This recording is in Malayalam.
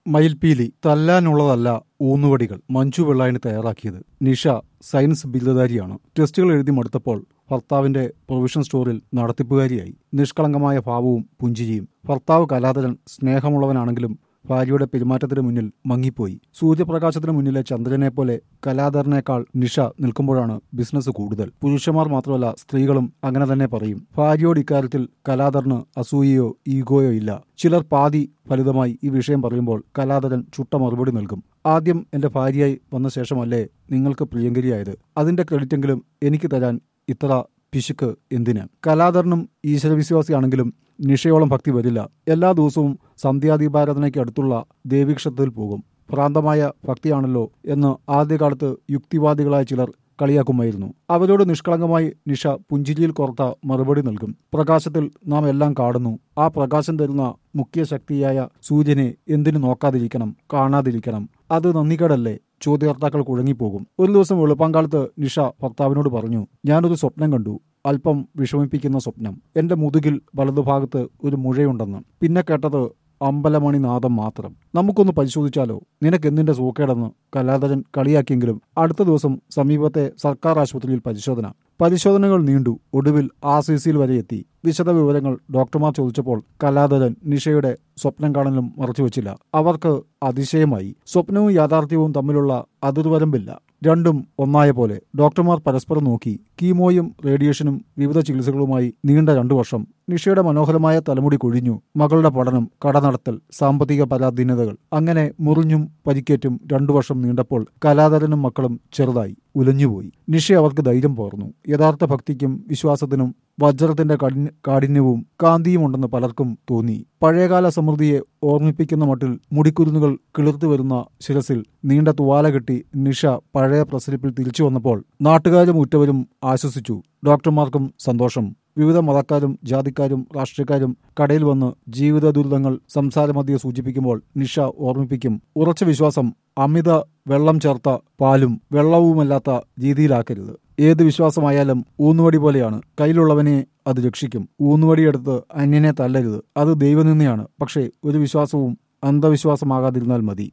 മയിൽപീലി തല്ലാനുള്ളതല്ല ഊന്നുവടികൾ മഞ്ജു വെള്ളായണി തയ്യാറാക്കിയത് നിഷ സയൻസ് ബിരുദധാരിയാണ് ടെസ്റ്റുകൾ എഴുതി മടുത്തപ്പോൾ ഭർത്താവിന്റെ പ്രൊവിഷൻ സ്റ്റോറിൽ നടത്തിപ്പുകാരിയായി നിഷ്കളങ്കമായ ഭാവവും പുഞ്ചിരിയും ഭർത്താവ് കലാധരൻ സ്നേഹമുള്ളവനാണെങ്കിലും ഭാര്യയുടെ പെരുമാറ്റത്തിന് മുന്നിൽ മങ്ങിപ്പോയി സൂര്യപ്രകാശത്തിന് മുന്നിലെ ചന്ദ്രനെ പോലെ കലാധരനേക്കാൾ നിഷ നിൽക്കുമ്പോഴാണ് ബിസിനസ് കൂടുതൽ പുരുഷന്മാർ മാത്രമല്ല സ്ത്രീകളും അങ്ങനെ തന്നെ പറയും ഭാര്യയോട് ഇക്കാര്യത്തിൽ കലാധരന് അസൂയയോ ഈഗോയോ ഇല്ല ചിലർ പാതി ഫലിതമായി ഈ വിഷയം പറയുമ്പോൾ കലാധരൻ ചുട്ട മറുപടി നൽകും ആദ്യം എന്റെ ഭാര്യയായി വന്ന ശേഷമല്ലേ നിങ്ങൾക്ക് പ്രിയങ്കരിയായത് അതിന്റെ ക്രെഡിറ്റെങ്കിലും എനിക്ക് തരാൻ ഇത്ര പിശുക്ക് എന്തിന് കലാധരനും ഈശ്വരവിശ്വാസിയാണെങ്കിലും നിഷയോളം ഭക്തി വരില്ല എല്ലാ ദിവസവും സന്ധ്യാദീപാരാധനയ്ക്ക് അടുത്തുള്ള ദേവീക്ഷത്തിൽ പോകും ഭ്രാന്തമായ ഭക്തിയാണല്ലോ എന്ന് ആദ്യകാലത്ത് യുക്തിവാദികളായ ചിലർ കളിയാക്കുമായിരുന്നു അവരോട് നിഷ്കളങ്കമായി നിഷ പുഞ്ചിരിയിൽ കോർത്ത മറുപടി നൽകും പ്രകാശത്തിൽ നാം എല്ലാം കാണുന്നു ആ പ്രകാശം തരുന്ന മുഖ്യ ശക്തിയായ സൂര്യനെ എന്തിനു നോക്കാതിരിക്കണം കാണാതിരിക്കണം അത് നന്ദികേടല്ലേ ചോദ്യകർത്താക്കൾ കുഴങ്ങിപ്പോകും ഒരു ദിവസം വെളുപ്പാങ്കാലത്ത് നിഷ ഭർത്താവിനോട് പറഞ്ഞു ഞാനൊരു സ്വപ്നം കണ്ടു അല്പം വിഷമിപ്പിക്കുന്ന സ്വപ്നം എന്റെ മുതുകിൽ വലതുഭാഗത്ത് ഒരു മുഴയുണ്ടെന്ന് പിന്നെ കേട്ടത് അമ്പലമണി നാദം മാത്രം നമുക്കൊന്ന് പരിശോധിച്ചാലോ നിനക്ക് എന്തിന്റെ സൂക്കേടെന്ന് കലാധരൻ കളിയാക്കിയെങ്കിലും അടുത്ത ദിവസം സമീപത്തെ സർക്കാർ ആശുപത്രിയിൽ പരിശോധന പരിശോധനകൾ നീണ്ടു ഒടുവിൽ ആ സി സിയിൽ വരെ എത്തി വിശദ വിവരങ്ങൾ ഡോക്ടർമാർ ചോദിച്ചപ്പോൾ കലാധരൻ നിഷയുടെ സ്വപ്നം കാണലും മറച്ചുവെച്ചില്ല അവർക്ക് അതിശയമായി സ്വപ്നവും യാഥാർത്ഥ്യവും തമ്മിലുള്ള അതിർവരമ്പില്ല രണ്ടും ഒന്നായ പോലെ ഡോക്ടർമാർ പരസ്പരം നോക്കി കീമോയും റേഡിയേഷനും വിവിധ ചികിത്സകളുമായി നീണ്ട രണ്ടു വർഷം നിഷയുടെ മനോഹരമായ തലമുടി കൊഴിഞ്ഞു മകളുടെ പഠനം കടനടത്തൽ സാമ്പത്തിക പരാധീനതകൾ അങ്ങനെ മുറിഞ്ഞും പരിക്കേറ്റും രണ്ടു വർഷം നീണ്ടപ്പോൾ കലാധരനും മക്കളും ചെറുതായി ഉലഞ്ഞുപോയി നിഷ അവർക്ക് ധൈര്യം പകർന്നു യഥാർത്ഥ ഭക്തിക്കും വിശ്വാസത്തിനും വജ്രത്തിന്റെ കഠിന കാഠിന്യവും കാന്തിയും ഉണ്ടെന്ന് പലർക്കും തോന്നി പഴയകാല സമൃദ്ധിയെ ഓർമ്മിപ്പിക്കുന്ന മട്ടിൽ മുടിക്കുരുന്നുകൾ കിളിർത്തു വരുന്ന ശിരസിൽ നീണ്ട തുവാല കെട്ടി നിഷ പഴയ പ്രസരിപ്പിൽ തിരിച്ചു വന്നപ്പോൾ നാട്ടുകാരും ഉറ്റവരും ആശ്വസിച്ചു ഡോക്ടർമാർക്കും സന്തോഷം വിവിധ മതക്കാരും ജാതിക്കാരും രാഷ്ട്രീയക്കാരും കടയിൽ വന്ന് ജീവിത ദുരിതങ്ങൾ സംസാരമധ്യെ സൂചിപ്പിക്കുമ്പോൾ നിഷ ഓർമ്മിപ്പിക്കും ഉറച്ച വിശ്വാസം അമിത വെള്ളം ചേർത്ത പാലും വെള്ളവുമല്ലാത്ത രീതിയിലാക്കരുത് ഏത് വിശ്വാസമായാലും ഊന്നുവടി പോലെയാണ് കയ്യിലുള്ളവനെ അത് രക്ഷിക്കും ഊന്നുവടിയെടുത്ത് അന്യനെ തല്ലരുത് അത് ദൈവനിന്ദയാണ് പക്ഷേ ഒരു വിശ്വാസവും അന്ധവിശ്വാസമാകാതിരുന്നാൽ മതി